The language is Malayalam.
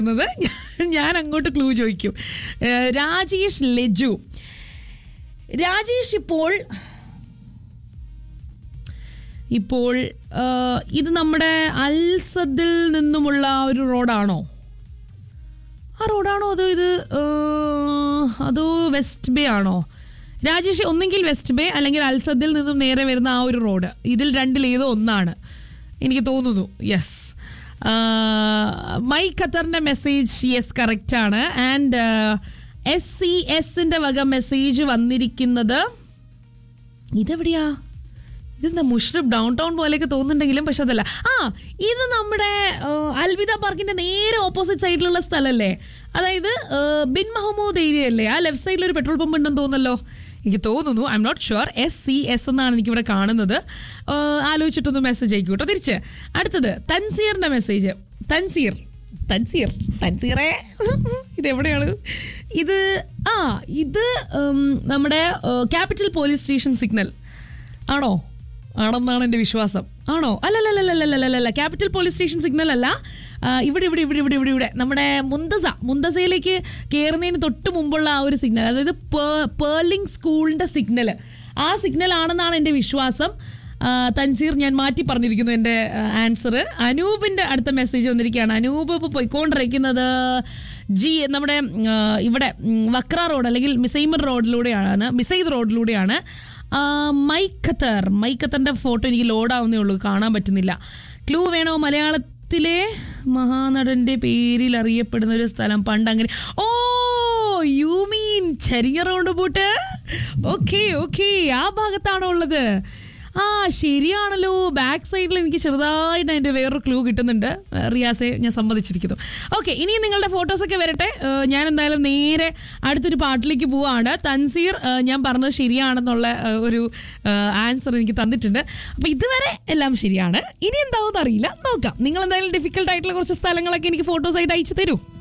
ത് ഞാൻ അങ്ങോട്ട് ക്ലൂ ചോദിക്കും ഏഹ് രാജേഷ് ലജു രാജേഷ് ഇപ്പോൾ ഇപ്പോൾ ഏഹ് ഇത് നമ്മുടെ അൽസദിൽ നിന്നുമുള്ള ഒരു റോഡാണോ ആ റോഡാണോ അതോ ഇത് ഏഹ്, അതോ വെസ്റ്റ് ബേ ആണോ രാജേഷ് ഒന്നെങ്കിൽ വെസ്റ്റ് ബേ അല്ലെങ്കിൽ അൽസദിൽ നിന്നും നേരെ വരുന്ന ആ ഒരു റോഡ് ഇതിൽ രണ്ടിലേതോ ഒന്നാണ് എനിക്ക് തോന്നുന്നു യെസ് മൈ ഖത്തറിന്റെ മെസ്സേജ് യെസ് കറക്റ്റ് ആണ് ആൻഡ് എസ് സി എസിന്റെ വക മെസ്സേജ് വന്നിരിക്കുന്നത് ഇതെവിടെയാ ഇതെന്താ മുഷ്റഫ് ഡൗൺ ടൗൺ പോലെയൊക്കെ തോന്നുന്നുണ്ടെങ്കിലും പക്ഷെ അതല്ല ആ ഇത് നമ്മുടെ ആ, അൽവിദ പാർക്കിന്റെ നേരെ ഓപ്പോസിറ്റ് സൈഡിലുള്ള സ്ഥലമല്ലേ അതായത് ആ, ബിൻ മഹമ്മൂദ് ഏരിയ അല്ലേ ആ ലെഫ്റ്റ് സൈഡിൽ ഒരു പെട്രോൾ പമ്പ് ഉണ്ടെന്ന് തോന്നല്ലോ എനിക്ക് തോന്നുന്നു I'm not sure S C S എന്നാണ് എനിക്കിവിടെ കാണുന്നത് ആ, ആലോചിച്ചിട്ടൊന്ന് മെസ്സേജ് അയക്കൂ കേട്ടോ തിരിച്ച് അടുത്തത് തൻസീറിന്റെ മെസ്സേജ് തൻസീർ തൻസീർ തൻസീറേ ഇത് എവിടെയാണ് ഇത് ആ ഇത് ഉം, നമ്മുടെ ക്യാപിറ്റൽ പോലീസ് സ്റ്റേഷൻ സിഗ്നൽ ആണോ ആണെന്നാണ് എൻ്റെ വിശ്വാസം ആണോ അല്ലല്ലല്ലല്ലല്ലല്ലല്ല ക്യാപിറ്റൽ പോലീസ് സ്റ്റേഷൻ സിഗ്നൽ അല്ല ആ, ഇവിടെ ഇവിടെ ഇവിടെ ഇവിടെ ഇവിടെ ഇവിടെ നമ്മുടെ മുന്തസ മുന്തസയിലേക്ക് കയറുന്നതിന് തൊട്ട് മുമ്പുള്ള ആ ഒരു സിഗ്നൽ അതായത് പേ- പേർലിംഗ് സ്കൂളിന്റെ സിഗ്നൽ ആ സിഗ്നൽ ആണെന്നാണ് എൻ്റെ വിശ്വാസം ആ, തൻസീർ ഞാൻ മാറ്റി പറഞ്ഞിരിക്കുന്നു എൻ്റെ ആൻസർ അനൂപിന്റെ അടുത്ത മെസ്സേജ് വന്നിരിക്കുകയാണ് അനൂപ് ഇപ്പോൾ പോയിക്കൊണ്ടിരിക്കുന്നത് ജി നമ്മുടെ ആ, ഇവിടെ ഉം, വക്ര റോഡ് അല്ലെങ്കിൽ മിസൈമർ റോഡിലൂടെയാണ് മിസൈദ് റോഡിലൂടെയാണ് ആ, മൈഖത്തർ മൈഖത്തറിന്റെ ഫോട്ടോ എനിക്ക് ലോഡാവുന്നേ ഉള്ളൂ കാണാൻ പറ്റുന്നില്ല ക്ലൂ വേണോ മലയാളത്തിലെ മഹാനടന്റെ പേരിൽ അറിയപ്പെടുന്ന ഒരു സ്ഥലം പണ്ട് അങ്ങനെ ഓ യു മീൻ ചരിഞ്ഞ റോഡ് പൂട്ട് ഓക്കെ ഓക്കെ ആ ഭാഗത്താണോ ഉള്ളത് ആ ശരിയാണല്ലോ ബാക്ക് സൈഡിൽ എനിക്ക് ചെറുതായിട്ട് അതിന്റെ വേറൊരു ക്ലൂ കിട്ടുന്നുണ്ട് ഏഹ് റിയാസെ ഞാൻ സമ്മതിച്ചിരിക്കുന്നു ഓക്കെ ഇനി നിങ്ങളുടെ ഫോട്ടോസൊക്കെ വരട്ടെ ഏഹ് ഞാൻ എന്തായാലും നേരെ അടുത്തൊരു പാട്ടിലേക്ക് പോവാണ് തൻസീർ ഏഹ് ഞാൻ പറഞ്ഞത് ശരിയാണെന്നുള്ള ഏഹ് ഒരു ആൻസർ എനിക്ക് തന്നിട്ടുണ്ട് അപ്പൊ ഇതുവരെ എല്ലാം ശരിയാണ് ഇനി എന്താവും അറിയില്ല നോക്കാം നിങ്ങൾ എന്തായാലും ഡിഫിക്കൽട്ട് ആയിട്ടുള്ള കുറച്ച് സ്ഥലങ്ങളൊക്കെ എനിക്ക് ഫോട്ടോസ് ആയിട്ട് അയച്ചു തരൂ